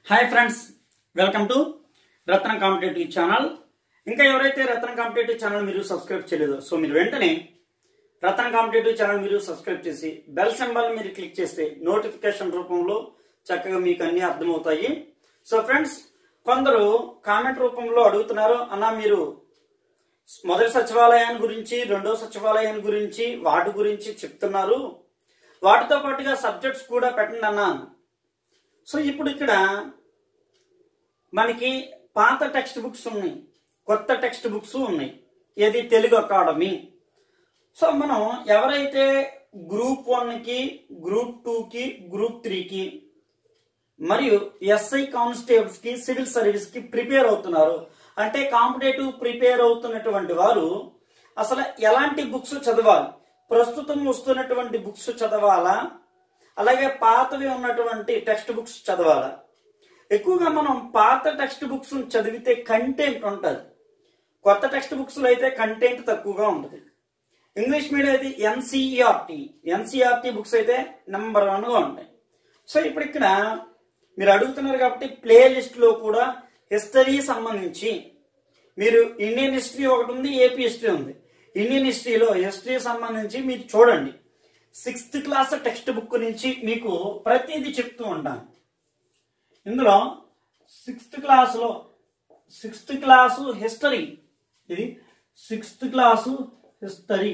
Hi friends welcome to Ratna competitive channel ఇంకా ఎవరైతే Ratna competitive channel మీరు సబ్స్క్రైబ్ చేయలేదో సో మీరు వెంటనే రత్న కాంపిటేటివ్ ఛానల్ మీరు సబ్స్క్రైబ్ చేసి బెల్ సింబల్ మీరు క్లిక్ చేస్తే నోటిఫికేషన్ రూపంలో చక్కగా మీకు అన్ని అర్థమవుతాయి సో ఫ్రెండ్స్ కొందరు కామెంట్ రూపంలో అడుగుతున్నారు అన్న మీరు మొదటి సచివాలయాన్ని గురించి రెండో సచివాలయాన్ని గురించి వాటి గురించి చెప్తున్నారు వాటితో పాటుగా సబ్జెక్ట్స్ కూడా పెట్టండి అన్నాను సో ఇప్పుడు ఇక్కడ మనకి పాత టెక్స్ట్ బుక్స్ ఉన్నాయి కొత్త టెక్స్ట్ బుక్స్ ఉన్నాయి ఏది తెలుగు అకాడమీ సో మనం ఎవరైతే గ్రూప్ వన్కి గ్రూప్ టూకి గ్రూప్ త్రీకి మరియు ఎస్ఐ కానిస్టేబుల్స్ కి సివిల్ సర్వీస్ కి ప్రిపేర్ అవుతున్నారు అంటే కాంపిటేటివ్ ప్రిపేర్ అవుతున్నటువంటి వారు అసలు ఎలాంటి బుక్స్ చదవాలి ప్రస్తుతం వస్తున్నటువంటి బుక్స్ చదవాలా అలాగే పాతవి ఉన్నటువంటి టెక్స్ట్ బుక్స్ చదవాలా ఎక్కువగా మనం పాత టెక్స్ట్ బుక్స్ చదివితే కంటెంట్ ఉంటుంది కొత్త టెక్స్ట్ బుక్స్ లో అయితే కంటెంట్ తక్కువగా ఉంటుంది ఇంగ్లీష్ మీడియం అయితే ఎన్సీఈఆర్టీ ఎన్సీఆర్టీ బుక్స్ అయితే నెంబర్ వన్ గా ఉంటాయి సో ఇప్పుడు ఇక్కడ మీరు అడుగుతున్నారు కాబట్టి ప్లే లిస్ట్ లో కూడా హిస్టరీ సంబంధించి మీరు ఇండియన్ హిస్టరీ ఒకటి ఉంది ఏపీ హిస్టరీ ఉంది ఇండియన్ హిస్టరీలో హిస్టరీ సంబంధించి మీరు చూడండి సిక్స్త్ క్లాస్ టెక్స్ట్ బుక్ నుంచి మీకు ప్రతిదీ చెప్తూ ఉంటాను ఇందులో సిక్స్త్ క్లాస్లో సిక్స్త్ క్లాసు హిస్టరీ ఇది సిక్స్త్ క్లాసు హిస్టరీ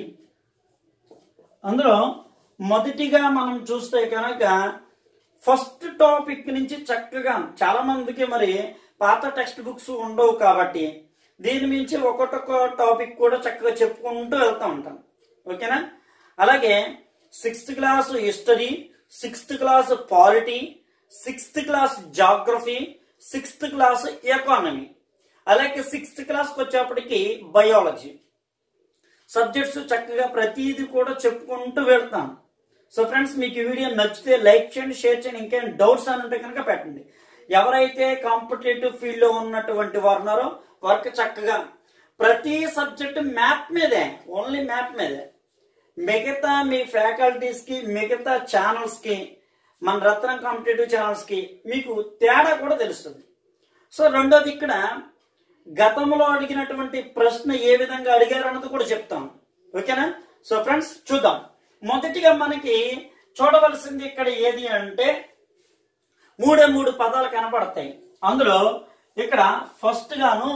అందులో మొదటిగా మనం చూస్తే కనుక ఫస్ట్ టాపిక్ నుంచి చక్కగా చాలా మందికి మరి పాత టెక్స్ట్ బుక్స్ ఉండవు కాబట్టి దీని మించి ఒక్కొక్క టాపిక్ కూడా చక్కగా చెప్పుకుంటూ వెళ్తూ ఉంటాం ఓకేనా అలాగే sixth class history sixth class polity sixth class geography sixth class economy అలాగే సిక్స్త్ క్లాస్కి వచ్చేప్పటికి బయాలజీ సబ్జెక్ట్స్ చక్కగా ప్రతిదీ కూడా చెప్పుకుంటూ వెళ్తాం సో ఫ్రెండ్స్ మీకు ఈ వీడియో నచ్చితే లైక్ చేయండి షేర్ చేయండి ఇంకేం డౌట్స్ అని ఉంటే కనుక పెట్టండి ఎవరైతే కాంపిటేటివ్ ఫీల్డ్ లో ఉన్నటువంటి వారు ఉన్నారో వారికి చక్కగా ప్రతి సబ్జెక్ట్ మ్యాప్ మీదే ఓన్లీ మ్యాప్ మీదే మిగతా మీ ఫ్యాకల్టీస్ కి మిగతా ఛానల్స్ కి మన రత్నం కాంపిటేటివ్ ఛానల్స్ కి మీకు తేడా కూడా తెలుస్తుంది సో రెండోది ఇక్కడ గతంలో అడిగినటువంటి ప్రశ్న ఏ విధంగా అడిగారు అన్నది కూడా చెప్తాం ఓకేనా సో ఫ్రెండ్స్ చూద్దాం మొదటిగా మనకి చూడవలసింది ఇక్కడ ఏది అంటే మూడే మూడు పదాలు కనపడతాయి అందులో ఇక్కడ ఫస్ట్ గాను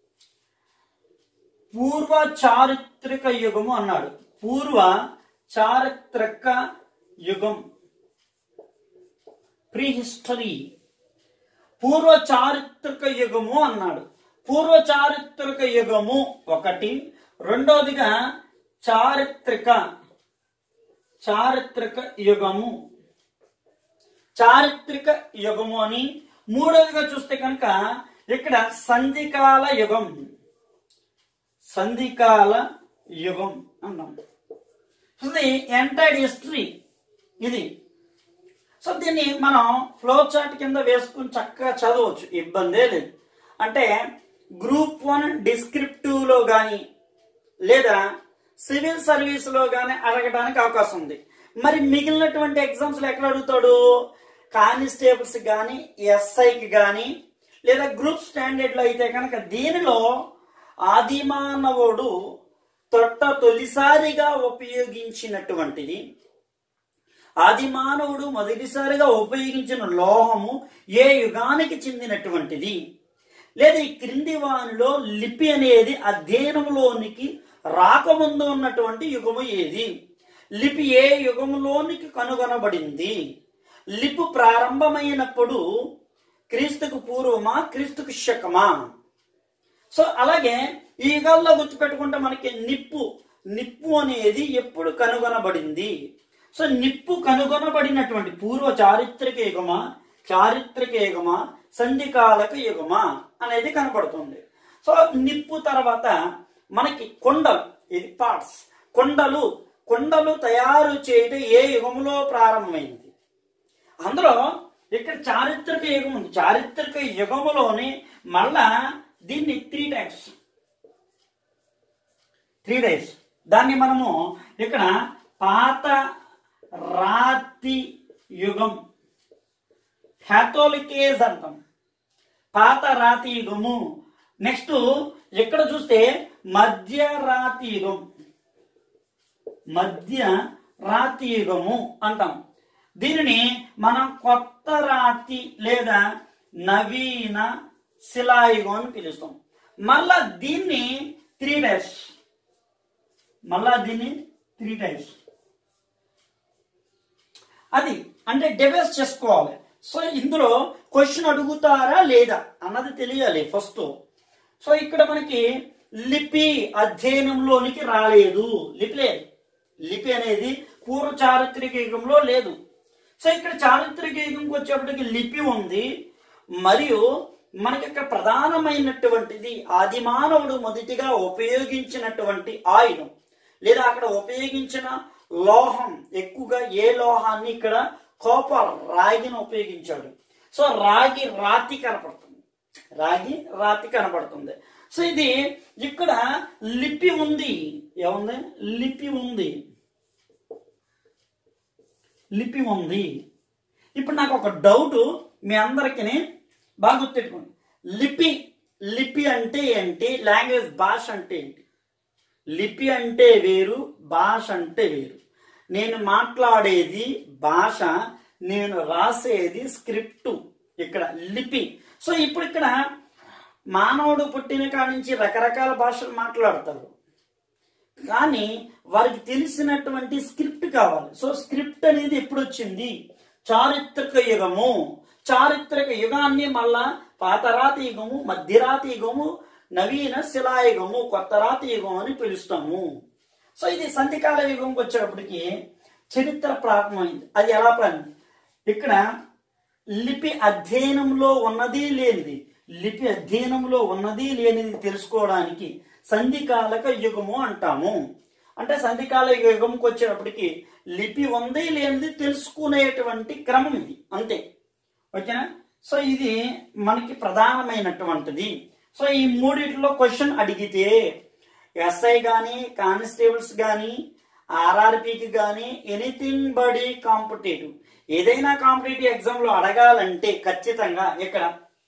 పూర్వ చారిత్రక యుగము అన్నాడు పూర్వ చారిత్రక యుగం ప్రీ హిస్టరీ పూర్వ చారిత్రక యుగము అన్నాడు పూర్వ చారిత్రక యుగము ఒకటి రెండోదిగా చారిత్రక చారిత్రక యుగము చారిత్రక యుగము అని మూడోదిగా చూస్తే కనుక ఇక్కడ సంధికాల యుగం సంధికాల యుగం అన్నాం ఇది ఎంటైర్ హిస్టరీ ఇది సో దీన్ని మనం ఫ్లో చార్ట్ కింద వేసుకుని చక్కగా చదవచ్చు ఇబ్బందే లేదు అంటే గ్రూప్ వన్ డిస్క్రిప్టివ్ లో కానీ లేదా సివిల్ సర్వీస్ లో కానీ అడగడానికి అవకాశం ఉంది మరి మిగిలినటువంటి ఎగ్జామ్స్ ఎక్కడ అడుగుతాడు కానిస్టేబుల్స్ కానీ ఎస్ఐకి కానీ లేదా గ్రూప్ స్టాండర్డ్ లో అయితే కనుక దీనిలో ఆదిమానవుడు తొట్ట తొలిసారిగా ఉపయోగించినటువంటిది ఆదిమానవుడు మొదటిసారిగా ఉపయోగించిన లోహము ఏ యుగానికి చెందినటువంటిది లేదా ఈ క్రింది వానిలో లిపి అనేది అధ్యయనంలోనికి రాకముందు ఉన్నటువంటి యుగము ఏది లిపి ఏ యుగములోనికి కనుగొనబడింది లిపు ప్రారంభమైనప్పుడు క్రీస్తుకు పూర్వమా క్రీస్తుకు శకమా సో అలాగే ఈ యుగాల్లో గుర్తుపెట్టుకుంటే మనకి నిప్పు నిప్పు అనేది ఎప్పుడు కనుగొనబడింది సో నిప్పు కనుగొనబడినటువంటి పూర్వ చారిత్రక యుగమా చారిత్రక యుగమా సంధికాలక యుగమా అనేది కనపడుతుంది సో నిప్పు తర్వాత మనకి కొండలు ఇది పార్ట్స్ కొండలు కొండలు తయారు చేయడం ఏ యుగంలో ప్రారంభమైంది అందులో ఇక్కడ చారిత్రక యుగం ఉంది చారిత్రక యుగములోని మళ్ళా దీన్ని త్రీ టైప్స్ త్రీ డేస్ దాన్ని మనము ఇక్కడ పాత రాతి యుగం క్యాథోలిక్ ఏజ్ అంటాం పాత రాతి యుగము నెక్స్ట్ ఇక్కడ చూస్తే మధ్య రాతి యుగం మధ్య రాతి యుగము అంటాం దీనిని మనం కొత్త రాతి లేదా నవీన శిలాయుగం అని పిలుస్తాం మళ్ళా దీన్ని త్రీ డేస్ మళ్ళా దీన్ని త్రీ డేస్ అది అంటే డివైస్ చేసుకోవాలి సో ఇందులో క్వశ్చన్ అడుగుతారా లేదా అన్నది తెలియాలి ఫస్ట్ సో ఇక్కడ మనకి లిపి అధ్యయనంలోనికి రాలేదు లిపి లేదు లిపి అనేది పూర్వ చారిత్రక యుగంలో లేదు సో ఇక్కడ చారిత్రక యుగంకి వచ్చేప్పటికి లిపి ఉంది మరియు మనకి ఇక్కడ ప్రధానమైనటువంటిది ఆదిమానవుడు మొదటిగా ఉపయోగించినటువంటి ఆయుధం లేదా అక్కడ ఉపయోగించిన లోహం ఎక్కువగా ఏ లోహాన్ని ఇక్కడ కోపర్ రాగిని ఉపయోగించాడు సో రాగి రాతి కనపడుతుంది రాగి రాతి కనపడుతుంది సో ఇది ఇక్కడ లిపి ఉంది ఏముంది లిపి ఉంది లిపి ఉంది ఇప్పుడు నాకు ఒక డౌట్ మీ అందరికి బాగా గుర్తెట్టుకోండి లిపి లిపి అంటే ఏంటి లాంగ్వేజ్ భాష అంటే ఏంటి లిపి అంటే వేరు భాష అంటే వేరు నేను మాట్లాడేది భాష నేను రాసేది స్క్రిప్ట్ ఇక్కడ లిపి సో ఇప్పుడు ఇక్కడ మానవుడు పుట్టిన కాడి నుంచి రకరకాల భాషలు మాట్లాడతారు కానీ వారికి తెలిసినటువంటి స్క్రిప్ట్ కావాలి సో స్క్రిప్ట్ అనేది ఎప్పుడు వచ్చింది చారిత్రక యుగము చారిత్రక యుగాన్ని మళ్ళా పాతరాతి యుగము మధ్యరాతి యుగము నవీన శిలాయుగము కొత్త రాతి యుగం అని పిలుస్తాము సో ఇది సంధికాల యుగంకి వచ్చేటప్పటికి చరిత్ర ప్రారంభమైంది అది ఎలా ప్రారంభం ఇక్కడ లిపి అధ్యయనంలో ఉన్నది లేనిది లిపి అధ్యయనంలో ఉన్నది లేనిది తెలుసుకోవడానికి సంధికాలక యుగము అంటాము అంటే సంధికాల యుగంకి వచ్చేటప్పటికి లిపి ఉంది లేనిది తెలుసుకునేటువంటి క్రమం ఇది అంతే ఓకేనా సో ఇది మనకి ప్రధానమైనటువంటిది సో ఈ మూడిట్లో క్వశ్చన్ అడిగితే ఎస్ఐ కానీ కానిస్టేబుల్స్ కానీ ఆర్ఆర్పికి కానీ ఎనీథింగ్ బడి కాంపిటేటివ్ ఏదైనా కాంపిటేటివ్ ఎగ్జామ్లో అడగాలంటే ఖచ్చితంగా ఇక్కడ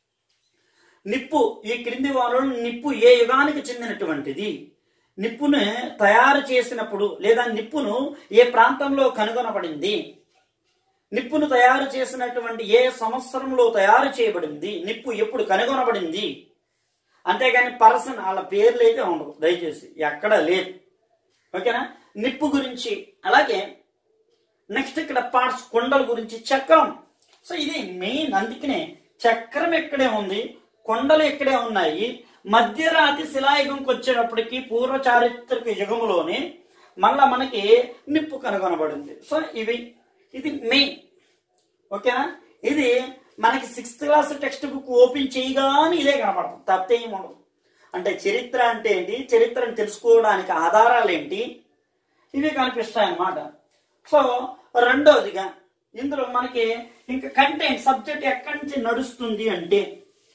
నిప్పు ఈ క్రింది వారు నిప్పు ఏ యుగానికి చెందినటువంటిది నిప్పును తయారు చేసినప్పుడు లేదా నిప్పును ఏ ప్రాంతంలో కనుగొనబడింది నిప్పును తయారు చేసినటువంటి ఏ సంవత్సరంలో తయారు చేయబడింది నిప్పు ఎప్పుడు కనుగొనబడింది అంతేగాని పర్సన్ వాళ్ళ పేర్లు అయితే ఉండవు దయచేసి ఎక్కడ లేదు ఓకేనా నిప్పు గురించి అలాగే నెక్స్ట్ ఇక్కడ పార్ట్స్ కొండల గురించి చక్రం సో ఇది మెయిన్ అందుకనే చక్రం ఎక్కడే ఉంది కొండలు ఎక్కడే ఉన్నాయి మధ్యరాతి శిలాయుగంకి వచ్చేటప్పటికి పూర్వ చారిత్రక యుగంలోనే మళ్ళా మనకి నిప్పు కనుగొనబడింది సో ఇవి ఇది మెయిన్ ఓకేనా ఇది మనకి sixth class textbook open చేయగానే ఇదే కనపడుతుంది తప్పితే ఏమి ఉండదు అంటే చరిత్ర అంటే ఏంటి చరిత్రను తెలుసుకోవడానికి ఆధారాలు ఏంటి ఇవి కనిపిస్తాయి అన్నమాట సో రెండోదిగా ఇందులో మనకి ఇంకా కంటెంట్ సబ్జెక్ట్ ఎక్కడి నుంచి నడుస్తుంది అంటే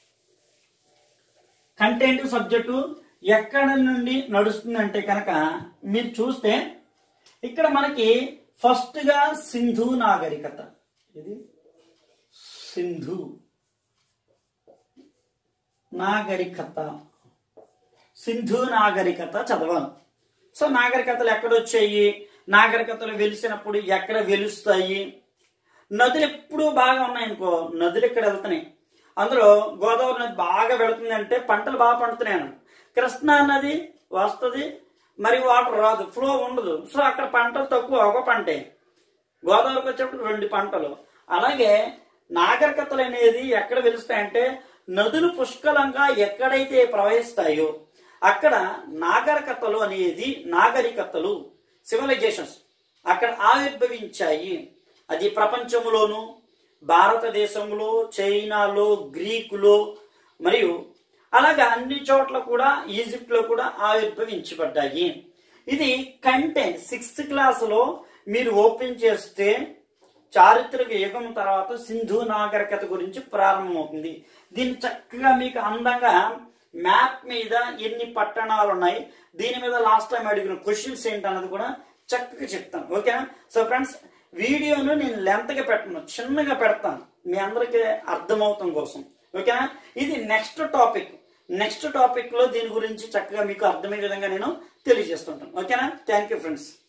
కంటెంట్ సబ్జెక్టు ఎక్కడ నుండి నడుస్తుంది అంటే కనుక మీరు చూస్తే ఇక్కడ మనకి ఫస్ట్ గా సింధు నాగరికత ఇది సింధు నాగరికత సింధు నాగరికత చదవాలి సో నాగరికతలు ఎక్కడొచ్చాయి నాగరికతలు వెలిసినప్పుడు ఎక్కడ వెలుస్తాయి నదులు ఎప్పుడూ బాగా ఉన్నాయనుకో నదులు ఇక్కడ వెళ్తున్నాయి అందులో గోదావరి నది బాగా వెళుతుంది అంటే పంటలు బాగా పండుతున్నాయి అన్నమాట. కృష్ణా నది వస్తుంది మరి వాటర్ రాదు ఫ్లో ఉండదు సో అక్కడ పంటలు తక్కువ ఒక పంటే గోదావరికి వచ్చేప్పుడు రెండు పంటలు అలాగే నాగరికతలు అనేది ఎక్కడ వెలుస్తాయంటే నదులు పుష్కలంగా ఎక్కడైతే ప్రవహిస్తాయో అక్కడ నాగరికతలు అనేది నాగరికతలు సివిలైజేషన్స్ అక్కడ ఆవిర్భవించాయి అది ప్రపంచంలోను భారతదేశంలో చైనాలో గ్రీకులో మరియు అలాగే అన్ని చోట్ల కూడా ఈజిప్ట్ లో కూడా ఆవిర్భవించబడ్డాయి ఇది కంటెంట్ సిక్స్త్ క్లాస్ లో మీరు ఓపెన్ చేస్తే చారిత్రక యుగం తర్వాత సింధు నాగరికత గురించి ప్రారంభమవుతుంది దీన్ని చక్కగా మీకు అందంగా మ్యాప్ మీద ఎన్ని పట్టణాలు ఉన్నాయి దీని మీద లాస్ట్ టైం అడిగిన క్వశ్చన్స్ ఏంటన్నది కూడా చక్కగా చెప్తాను ఓకేనా సో ఫ్రెండ్స్ వీడియోను నేను లెంత్గా పెట్టను చిన్నగా పెడతాను మీ అందరికీ అర్థమవుతాం కోసం ఓకేనా ఇది నెక్స్ట్ టాపిక్ నెక్స్ట్ టాపిక్ లో దీని గురించి చక్కగా మీకు అర్థమయ్యే విధంగా నేను తెలియజేస్తుంటాను ఓకేనా థ్యాంక్ యూ ఫ్రెండ్స్